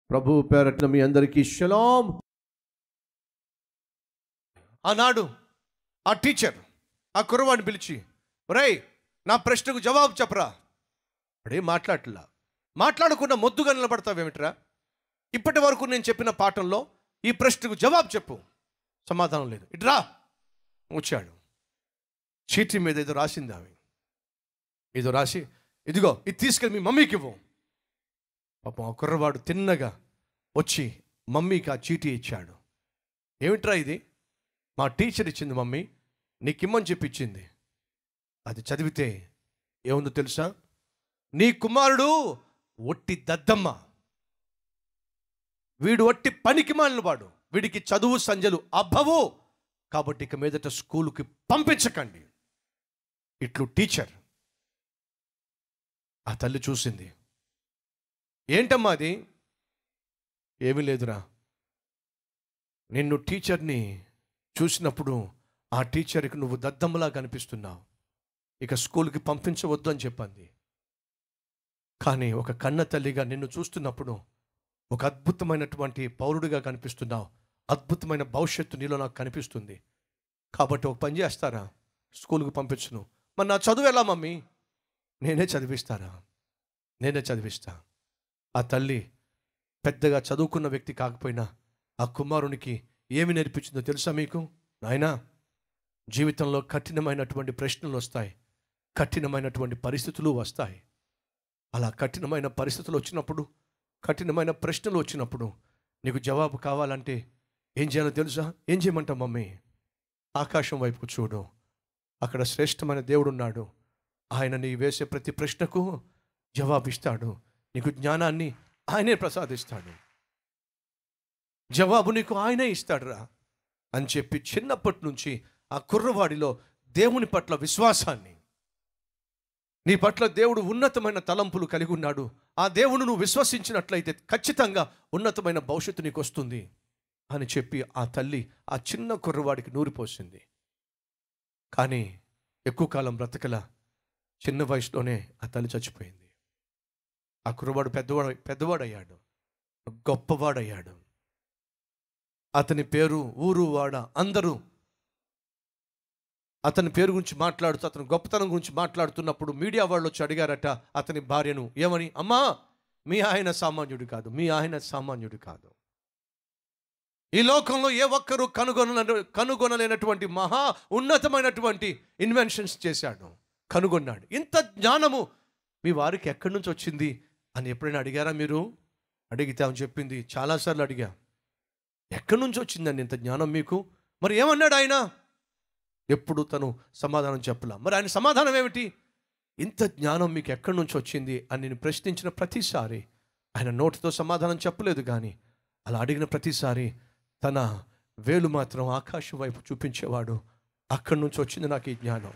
ప్రభు పేరట్న మీ అందరికీ షలాం ఆనాడు ఆ టీచర్ ఆ కుర్రవాడిని పిలిచి ఒరేయ్ నా ప్రశ్నకు జవాబు చెప్పరా అడే మాట్లాడలా మాట్లాడకుండా మొద్దుగా నిలబడతావేమిట్రా ఇప్పటి వరకు నేను చెప్పిన పాఠంలో ఈ ప్రశ్నకు జవాబు చెప్పు సమాధానం లేదు ఇట్రా వచ్చాడు చీటీ మీద ఏదో రాసింది ఆమె ఏదో రాసి ఇదిగో ఇది తీసుకెళ్ళి మీ మమ్మీకి ఇవ్వు పాపం ఆ కుర్రవాడు తిన్నగా వచ్చి మమ్మీకి ఆ చీటీ ఇచ్చాడు ఏమిట్రా ఇది మా టీచర్ ఇచ్చింది మమ్మీ నీకు ఇమ్మని చెప్పి ఇచ్చింది అది చదివితే ఏముందో తెలుసా నీ కుమారుడు ఒట్టి దద్దమ్మ వీడు ఒట్టి పనికి మాలిన వాడు వీడికి చదువు సంజలు అబ్బవు కాబట్టి ఇక మీదట స్కూలుకి పంపించకండి ఇట్లు టీచర్ ఆ తల్లి చూసింది ఏంటమ్మా అది ఏమీ లేదురా నిన్ను టీచర్ని చూసినప్పుడు ఆ టీచర్కి నువ్వు దద్దమ్మలా కనిపిస్తున్నావు ఇక స్కూల్కి పంపించవద్దు అని చెప్పింది కానీ ఒక కన్న తల్లిగా నిన్ను చూస్తున్నప్పుడు ఒక అద్భుతమైనటువంటి పౌరుడిగా కనిపిస్తున్నావు అద్భుతమైన భవిష్యత్తు నీలో నాకు కనిపిస్తుంది కాబట్టి ఒక పని చేస్తారా స్కూల్కి పంపించును మరి నా చదువు ఎలా మమ్మీ నేనే చదివిస్తారా నేనే చదివిస్తా ఆ తల్లి పెద్దగా చదువుకున్న వ్యక్తి కాకపోయినా ఆ కుమారునికి ఏమి నేర్పించిందో తెలుసా మీకు నాయనా జీవితంలో కఠినమైనటువంటి ప్రశ్నలు వస్తాయి కఠినమైనటువంటి పరిస్థితులు వస్తాయి అలా కఠినమైన పరిస్థితులు వచ్చినప్పుడు కఠినమైన ప్రశ్నలు వచ్చినప్పుడు నీకు జవాబు కావాలంటే ఏం చేయాలో తెలుసా ఏం చేయమంటావు మమ్మీ ఆకాశం వైపుకు చూడు అక్కడ శ్రేష్టమైన దేవుడు ఉన్నాడు ఆయన నీ వేసే ప్రతి ప్రశ్నకు జవాబిస్తాడు నీకు జ్ఞానాన్ని ఆయనే ప్రసాదిస్తాడు జవాబు నీకు ఆయనే ఇస్తాడురా అని చెప్పి చిన్నప్పటి నుంచి ఆ కుర్రవాడిలో దేవుని పట్ల విశ్వాసాన్ని నీ పట్ల దేవుడు ఉన్నతమైన తలంపులు కలిగి ఉన్నాడు ఆ దేవుడు నువ్వు విశ్వసించినట్లయితే ఖచ్చితంగా ఉన్నతమైన భవిష్యత్తు నీకు వస్తుంది అని చెప్పి ఆ తల్లి ఆ చిన్న కుర్రవాడికి నూరిపోసింది కానీ ఎక్కువ కాలం బ్రతకల చిన్న వయసులోనే ఆ తల్లి చచ్చిపోయింది ఆ కుర్రవాడు పెద్దవాడు పెద్దవాడయ్యాడు గొప్పవాడయ్యాడు అతని పేరు ఊరు వాడ అందరూ అతని పేరు గురించి మాట్లాడుతూ అతని గొప్పతనం గురించి మాట్లాడుతున్నప్పుడు మీడియా వాళ్ళు వచ్చి అడిగారట అతని భార్యను ఏమని అమ్మా మీ ఆయన సామాన్యుడు కాదు మీ ఆయన సామాన్యుడు కాదు ఈ లోకంలో ఏ ఒక్కరూ కనుగొన కనుగొనలేనటువంటి మహా ఉన్నతమైనటువంటి ఇన్వెన్షన్స్ చేశాడు కనుగొన్నాడు ఇంత జ్ఞానము మీ వారికి ఎక్కడి నుంచి వచ్చింది అని ఎప్పుడైనా అడిగారా మీరు అడిగితే ఆమె చెప్పింది చాలాసార్లు అడిగా ఎక్కడి నుంచి వచ్చిందండి ఇంత జ్ఞానం మీకు మరి ఏమన్నాడు ఆయన ఎప్పుడు తను సమాధానం చెప్పలా మరి ఆయన సమాధానం ఏమిటి ఇంత జ్ఞానం మీకు ఎక్కడి నుంచి వచ్చింది అని నేను ప్రశ్నించిన ప్రతిసారి ఆయన నోటితో సమాధానం చెప్పలేదు కానీ అలా అడిగిన ప్రతిసారి తన వేలు మాత్రం ఆకాశం వైపు చూపించేవాడు అక్కడి నుంచి వచ్చింది నాకు ఈ జ్ఞానం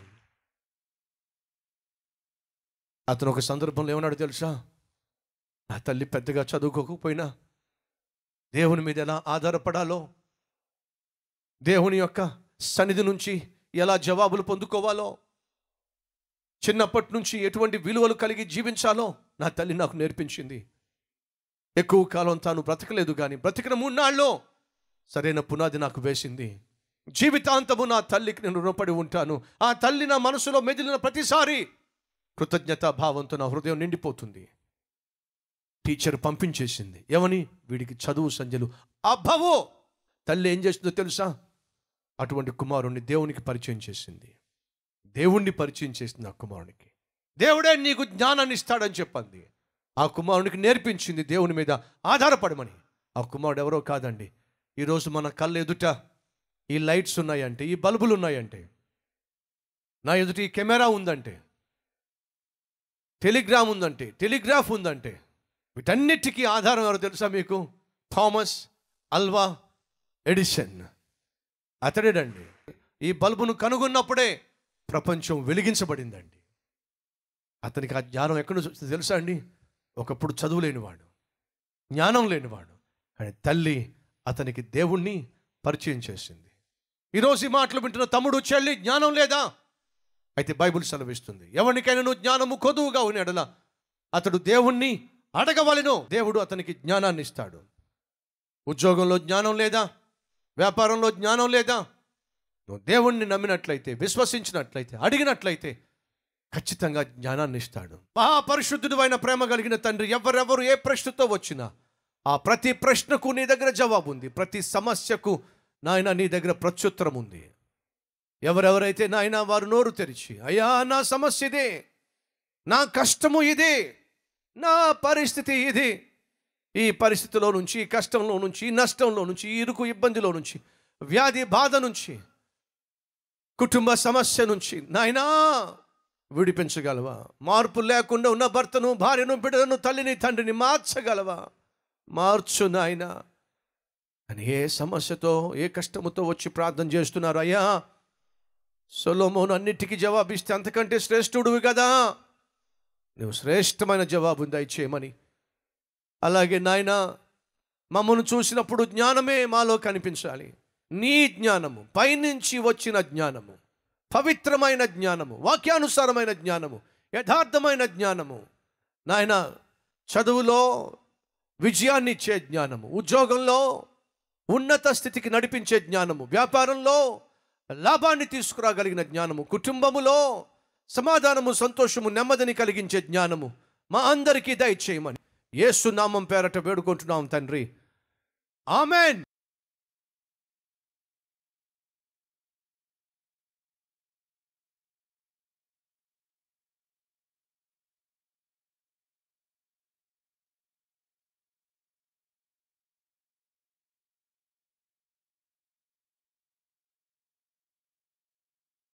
అతను ఒక సందర్భంలో ఏమన్నాడు తెలుసా నా తల్లి పెద్దగా చదువుకోకపోయినా దేవుని మీద ఎలా ఆధారపడాలో దేవుని యొక్క సన్నిధి నుంచి ఎలా జవాబులు పొందుకోవాలో చిన్నప్పటి నుంచి ఎటువంటి విలువలు కలిగి జీవించాలో నా తల్లి నాకు నేర్పించింది ఎక్కువ కాలం తాను బ్రతకలేదు కానీ బ్రతికిన మూన్నాళ్ళు సరైన పునాది నాకు వేసింది జీవితాంతము నా తల్లికి నేను రుణపడి ఉంటాను ఆ తల్లి నా మనసులో మెదిలిన ప్రతిసారి కృతజ్ఞతా భావంతో నా హృదయం నిండిపోతుంది టీచర్ పంపించేసింది ఏమని వీడికి చదువు సంజలు అబ్బవో తల్లి ఏం చేసిందో తెలుసా అటువంటి కుమారుణ్ణి దేవునికి పరిచయం చేసింది దేవుణ్ణి పరిచయం చేసింది ఆ కుమారునికి దేవుడే నీకు జ్ఞానాన్ని ఇస్తాడని చెప్పింది ఆ కుమారునికి నేర్పించింది దేవుని మీద ఆధారపడమని ఆ కుమారుడు ఎవరో కాదండి ఈరోజు మన కళ్ళ ఎదుట ఈ లైట్స్ ఉన్నాయంటే ఈ బల్బులు ఉన్నాయంటే నా ఎదుట ఈ కెమెరా ఉందంటే టెలిగ్రామ్ ఉందంటే టెలిగ్రాఫ్ ఉందంటే వీటన్నిటికీ ఆధారం ఎవరో తెలుసా మీకు థామస్ అల్వా ఎడిసన్ అతడేనండి ఈ బల్బును కనుగొన్నప్పుడే ప్రపంచం వెలిగించబడిందండి అతనికి ఆ జ్ఞానం ఎక్కడ నుంచి వచ్చిందో తెలుసా అండి ఒకప్పుడు చదువు లేనివాడు జ్ఞానం లేనివాడు కానీ తల్లి అతనికి దేవుణ్ణి పరిచయం చేసింది ఈరోజు ఈ మాటలు వింటున్న తమ్ముడు చెల్లి జ్ఞానం లేదా అయితే బైబిల్ సెలవిస్తుంది ఎవరికైనా నువ్వు జ్ఞానము కొదువుగా ఉన్నాడలా అతడు దేవుణ్ణి అడగవలెను దేవుడు అతనికి జ్ఞానాన్ని ఇస్తాడు ఉద్యోగంలో జ్ఞానం లేదా వ్యాపారంలో జ్ఞానం లేదా నువ్వు దేవుణ్ణి నమ్మినట్లయితే విశ్వసించినట్లయితే అడిగినట్లయితే ఖచ్చితంగా జ్ఞానాన్ని ఇస్తాడు మహాపరిశుద్ధుడు అయిన ప్రేమ కలిగిన తండ్రి ఎవరెవరు ఏ ప్రశ్నతో వచ్చినా ఆ ప్రతి ప్రశ్నకు నీ దగ్గర జవాబు ఉంది ప్రతి సమస్యకు నాయన నీ దగ్గర ప్రత్యుత్తరం ఉంది ఎవరెవరైతే నాయన వారు నోరు తెరిచి అయ్యా నా సమస్య ఇదే నా కష్టము ఇదే నా పరిస్థితి ఇది ఈ పరిస్థితిలో నుంచి ఈ కష్టంలో నుంచి ఈ నష్టంలో నుంచి ఈ ఇరుకు ఇబ్బందిలో నుంచి వ్యాధి బాధ నుంచి కుటుంబ సమస్య నుంచి నాయనా విడిపించగలవా మార్పు లేకుండా ఉన్న భర్తను భార్యను బిడ్డలను తల్లిని తండ్రిని మార్చగలవా మార్చు నాయనా అని ఏ సమస్యతో ఏ కష్టముతో వచ్చి ప్రార్థన చేస్తున్నారు అయ్యా సొలోమోను అన్నిటికీ జవాబిస్తే అంతకంటే శ్రేష్ఠుడివి కదా నువ్వు శ్రేష్టమైన జవాబు దయచేయమని అలాగే నాయన మమ్మల్ని చూసినప్పుడు జ్ఞానమే మాలో కనిపించాలి నీ జ్ఞానము పైనుంచి వచ్చిన జ్ఞానము పవిత్రమైన జ్ఞానము వాక్యానుసారమైన జ్ఞానము యథార్థమైన జ్ఞానము నాయన చదువులో విజయాన్ని ఇచ్చే జ్ఞానము ఉద్యోగంలో ఉన్నత స్థితికి నడిపించే జ్ఞానము వ్యాపారంలో లాభాన్ని తీసుకురాగలిగిన జ్ఞానము కుటుంబములో సమాధానము సంతోషము నెమ్మదిని కలిగించే జ్ఞానము మా అందరికీ దయచేయమని యేసు నామం పేరట వేడుకుంటున్నాం తండ్రి ఆమెన్